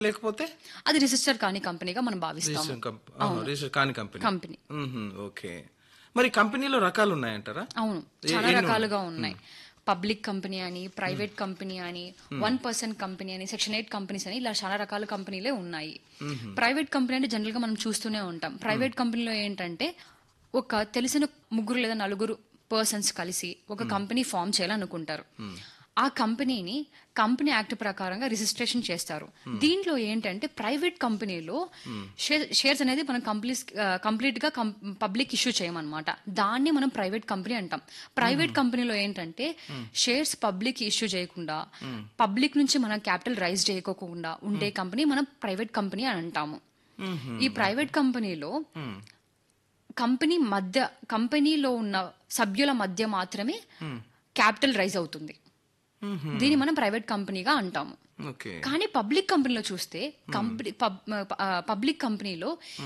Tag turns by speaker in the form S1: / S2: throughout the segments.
S1: లేకపోతే
S2: అది రిజిస్టర్ కాని కంపెనీగా మనం భావిస్తాము
S1: రిజిస్టర్ కంప్- ఆహా, రిజిస్టర్ కాని కంపెనీ
S2: కంపెనీ
S1: మ్మ్హ్మ్, ఓకే మరి కంపెనీలో రకాలు ఉన్నాయంటారా
S2: అవును
S1: ఏ-
S2: చాలా
S1: ఎన్ని
S2: రకాలుగా ఉన్నాయి పబ్లిక్ కంపెనీ అని ప్రైవేట్ కంపెనీ అని వన్ పర్సెంట్ కంపెనీ అని సెక్షన్ ఎయిట్ కంపెనీస్ అని ఇలా చాలా రకాల కంపెనీలే ఉన్నాయి ప్రైవేట్ కంపెనీ అంటే జనరల్ గా మనం చూస్తూనే ఉంటాం ప్రైవేట్ కంపెనీలో ఏంటంటే ఒక తెలిసిన ముగ్గురు లేదా నలుగురు పర్సన్స్ కలిసి ఒక కంపెనీ ఫామ్ చేయాలనుకుంటారు ఆ కంపెనీని కంపెనీ యాక్ట్ ప్రకారంగా రిజిస్ట్రేషన్ చేస్తారు దీంట్లో ఏంటంటే ప్రైవేట్ కంపెనీలో షేర్స్ అనేది మనం కంప్లీట్ కంప్లీట్ గా పబ్లిక్ ఇష్యూ చేయమన్నమాట దాన్ని మనం ప్రైవేట్ కంపెనీ అంటాం ప్రైవేట్ కంపెనీలో ఏంటంటే షేర్స్ పబ్లిక్ ఇష్యూ చేయకుండా పబ్లిక్ నుంచి మనం క్యాపిటల్ రైజ్ చేయకోకుండా ఉండే కంపెనీ మనం ప్రైవేట్ కంపెనీ అని అంటాము ఈ ప్రైవేట్ కంపెనీలో కంపెనీ మధ్య కంపెనీలో ఉన్న సభ్యుల మధ్య మాత్రమే క్యాపిటల్ రైజ్ అవుతుంది దీన్ని మనం ప్రైవేట్ కంపెనీగా అంటాము
S1: ఓకే
S2: కానీ పబ్లిక్ కంపెనీలో చూస్తే కంపెనీ పబ్లిక్ కంపెనీలో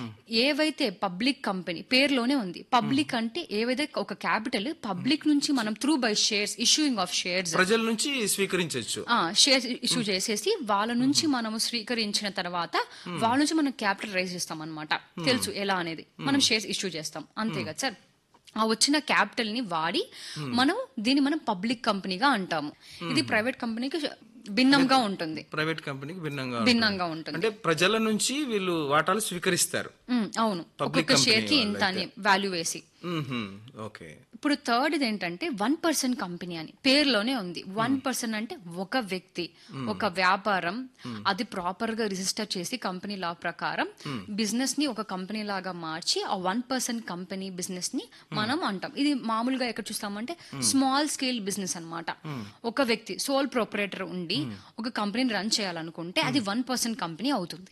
S2: ఏవైతే పబ్లిక్ కంపెనీ పేరులోనే ఉంది పబ్లిక్ అంటే ఏవైతే ఒక క్యాపిటల్ పబ్లిక్ నుంచి మనం through by shares issuing of shares
S1: ప్రజల నుంచి స్వీకరించవచ్చు
S2: షేర్స్ ఇష్యూ చేసేసి వాళ్ళ నుంచి మనము స్వీకరించిన తర్వాత వాళ్ళ నుంచి మనం క్యాపిటల్ రైజ్ చేస్తాం అనమాట తెలుసు ఎలా అనేది మనం షేర్స్ ఇష్యూ చేస్తాం అంతే కదా సార్ ఆ వచ్చిన క్యాపిటల్ ని వాడి మనం దీన్ని మనం పబ్లిక్ కంపెనీగా అంటాము ఇది ప్రైవేట్ కంపెనీకి భిన్నంగా ఉంటుంది
S1: ప్రైవేట్ కంపెనీకి భిన్నంగా
S2: భిన్నంగా ఉంటుంది
S1: అంటే ప్రజల నుంచి వీళ్ళు వాటాలు స్వీకరిస్తారు
S2: ఉమ్, అవును
S1: Public
S2: ఒక్కొక్క షేర్ కి
S1: company
S2: ఇంత అని వాల్యూ వేసి
S1: మ్మ్హ్మ్, ఓకే
S2: ఇప్పుడు థర్డ్ ఇది ఏంటంటే వన్ పర్సన్ కంపెనీ అని పేరులోనే ఉంది వన్ పర్సన్ అంటే ఒక వ్యక్తి ఒక వ్యాపారం అది ప్రాపర్ గా రిజిస్టర్ చేసి కంపెనీ లా ప్రకారం బిజినెస్ ని ఒక కంపెనీ లాగా మార్చి ఆ వన్ పర్సన్ కంపెనీ బిజినెస్ ని మనం అంటాం ఇది మామూలుగా ఎక్కడ చూస్తామంటే స్మాల్ స్కేల్ బిజినెస్ అన్నమాట ఒక వ్యక్తి సోల్ ప్రొపరేటర్ ఉండి ఒక కంపెనీని రన్ చేయాలనుకుంటే అది వన్ పర్సన్ కంపెనీ అవుతుంది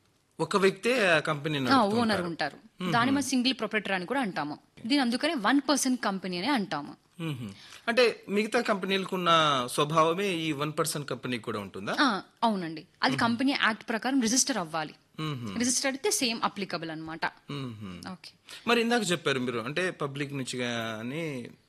S1: ఒక వ్యక్తే ఆ కంపెనీ
S2: ఓనర్ ఉంటారు దాని మనం సింగిల్ ప్రొపరేటర్ అని కూడా అంటాము దీని అందుకనే వన్ పర్సన్ కంపెనీ అని అంటాము
S1: అంటే మిగతా కంపెనీలకు ఉన్న స్వభావమే ఈ వన్ పర్సెంట్ కంపెనీకి కూడా ఉంటుందా
S2: ఆ, అవునండి అది కంపెనీ యాక్ట్ ప్రకారం రిజిస్టర్ అవ్వాలి రిజిస్టర్ అయితే సేమ్ అప్లికబుల్ అనమాట
S1: మ్మ్హ్మ్.
S2: ఓకే
S1: మరి ఇందాక చెప్పారు మీరు అంటే పబ్లిక్ నుంచి కానీ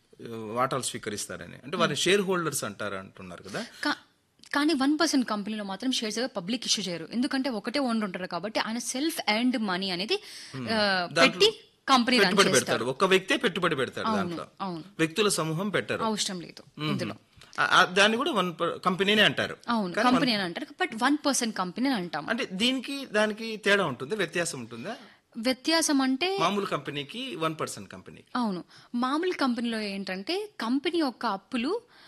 S1: వాటాలు స్వీకరిస్తారని అంటే వారిని షేర్ హోల్డర్స్ అంటారు అంటున్నారు కదా
S2: కా- కానీ వన్ పర్సెంట్ కంపెనీలో మాత్రం షేర్స్ పబ్లిక్ ఇష్యూ చేయరు ఎందుకంటే ఒకటే ఓనర్ ఉంటారు కాబట్టి ఆయన సెల్ఫ్ అండ్ మనీ అనేది ఆ, పెట్టి కంపెనీ రన్
S1: పెట్టుబడి
S2: చేస్తారు
S1: పెడతారు ఒక వ్యక్తే పెట్టుబడి పెడతారు దాంట్లో
S2: అవును
S1: వ్యక్తుల సమూహం పెట్టారు
S2: అవసరం లేదు ఇందులో
S1: దాన్ని కూడా వన్ కంపెనీనే అంటారు
S2: అవును కంపెనీ అని అంటారు బట్ వన్ పర్సెంట్ కంపెనీ అని అంటాం
S1: అంటే దీనికి దానికి తేడా ఉంటుంది వ్యత్యాసం ఉంటుందా
S2: వ్యత్యాసం అంటే
S1: మామూలు కంపెనీకి వన్ పర్సెంట్ కంపెనీ
S2: అవును మామూలు కంపెనీలో ఏంటంటే కంపెనీ యొక్క అప్పులు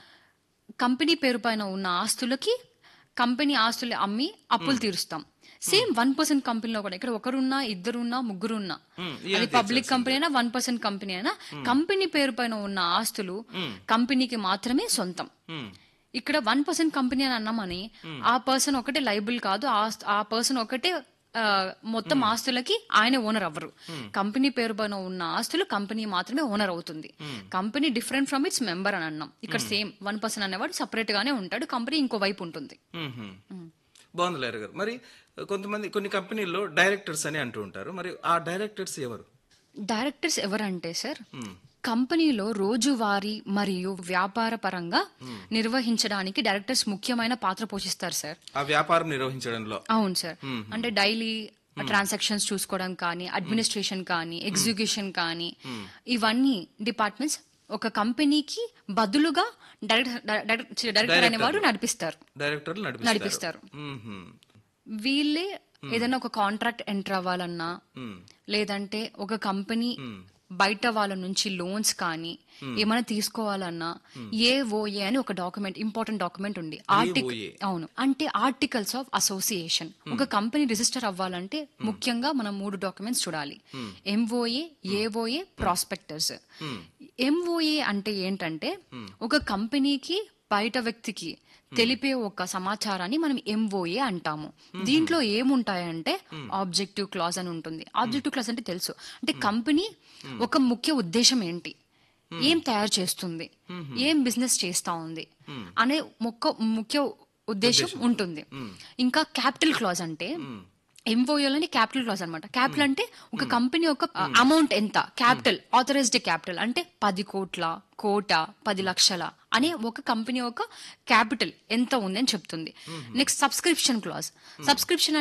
S2: కంపెనీ పేరు పైన ఉన్న ఆస్తులకి కంపెనీ ఆస్తులు అమ్మి అప్పులు తీరుస్తాం సేమ్ వన్ పర్సెంట్ కంపెనీలో కూడా ఇక్కడ ఒకరున్నా ఇద్దరున్నా ముగ్గురున్నా అది పబ్లిక్ కంపెనీ అయినా వన్ పర్సెంట్ కంపెనీ అయినా కంపెనీ పేరు పైన ఉన్న ఆస్తులు కంపెనీకి మాత్రమే సొంతం ఇక్కడ వన్ పర్సెంట్ కంపెనీ అని అన్నామని ఆ పర్సన్ ఒకటే లైబుల్ కాదు ఆ- ఆ పర్సన్ ఒకటే ఆ, మొత్తం ఆస్తులకి ఆయన ఓనర్ అవ్వరు కంపెనీ పేరు పైన ఉన్న ఆస్తులు కంపెనీ మాత్రమే ఓనర్ అవుతుంది company different from its member అని అన్నాం ఇక్కడ సేమ్ వన్ పర్సన్ అనేవాడు సపరేట్ గానే ఉంటాడు కంపెనీ ఇంకో వైపు ఉంటుంది
S1: మ్మ్హ్మ్. బాగుంది లాయర్ గారు మరి కొంతమంది కొన్ని కంపెనీల్లో డైరెక్టర్స్ అని అంటూ ఉంటారు మరి ఆ డైరెక్టర్స్ ఎవరు
S2: డైరెక్టర్స్ ఎవరంటే సార్ కంపెనీలో రోజువారీ మరియు వ్యాపార పరంగా నిర్వహించడానికి డైరెక్టర్స్ ముఖ్యమైన పాత్ర పోషిస్తారు సార్
S1: ఆ వ్యాపారం నిర్వహించడంలో
S2: అవును సార్ అంటే డైలీ ట్రాన్సాక్షన్స్ చూసుకోవడం కానీ అడ్మినిస్ట్రేషన్ కానీ ఎగ్జిక్యూషన్ కానీ ఇవన్నీ డిపార్ట్మెంట్స్ ఒక కంపెనీకి బదులుగా డైరెక్టర్ డైరెక్టర్ డైరెక్టర్ అనేవాడు నడిపిస్తారు
S1: డైరెక్టర్లు
S2: నడిపిస్తారు.
S1: నడిపిస్తారు మ్మ్హ్మ్.
S2: వీళ్ళే ఏదైనా ఒక కాంట్రాక్ట్ ఎంటర్ అవ్వాలన్నా లేదంటే ఒక కంపెనీ బయట వాళ్ళ నుంచి లోన్స్ కానీ ఏమైనా తీసుకోవాలన్నా ఏఓఏ అని ఒక డాక్యుమెంట్ ఇంపార్టెంట్ డాక్యుమెంట్ ఉంది ఆర్టికల్ అవును అంటే ఆర్టికల్స్ ఆఫ్ అసోసియేషన్ ఒక కంపెనీ రిజిస్టర్ అవ్వాలంటే ముఖ్యంగా మనం మూడు డాక్యుమెంట్స్ చూడాలి ఎంఓఏ ఏఓఏ ప్రాస్పెక్టర్స్ ఎంఓఏ అంటే ఏంటంటే ఒక కంపెనీకి బయట వ్యక్తికి తెలిపే ఒక సమాచారాన్ని మనం ఎంఓఏ అంటాము దీంట్లో ఏముంటాయంటే ఆబ్జెక్టివ్ క్లాజ్ అని ఉంటుంది ఆబ్జెక్టివ్ క్లాజ్ అంటే తెలుసు అంటే కంపెనీ ఒక ముఖ్య ఉద్దేశం ఏంటి ఏం తయారు చేస్తుంది ఏం బిజినెస్ చేస్తా ఉంది అనే మొక్క ముఖ్య ఉద్దేశం ఉంటుంది ఇంకా క్యాపిటల్ క్లాజ్ అంటే ఎంఓఏలోని క్యాపిటల్ క్లాజ్ అనమాట క్యాపిటల్ అంటే ఒక కంపెనీ యొక్క అమౌంట్ ఎంత క్యాపిటల్ ఆథరైజ్డ్ క్యాపిటల్ అంటే పది కోట్ల కోట పది లక్షల అనే ఒక కంపెనీ యొక్క క్యాపిటల్ ఎంత ఉంది అని చెప్తుంది నెక్స్ట్ సబ్స్క్రిప్షన్ క్లాజ్ సబ్స్క్రిప్షన్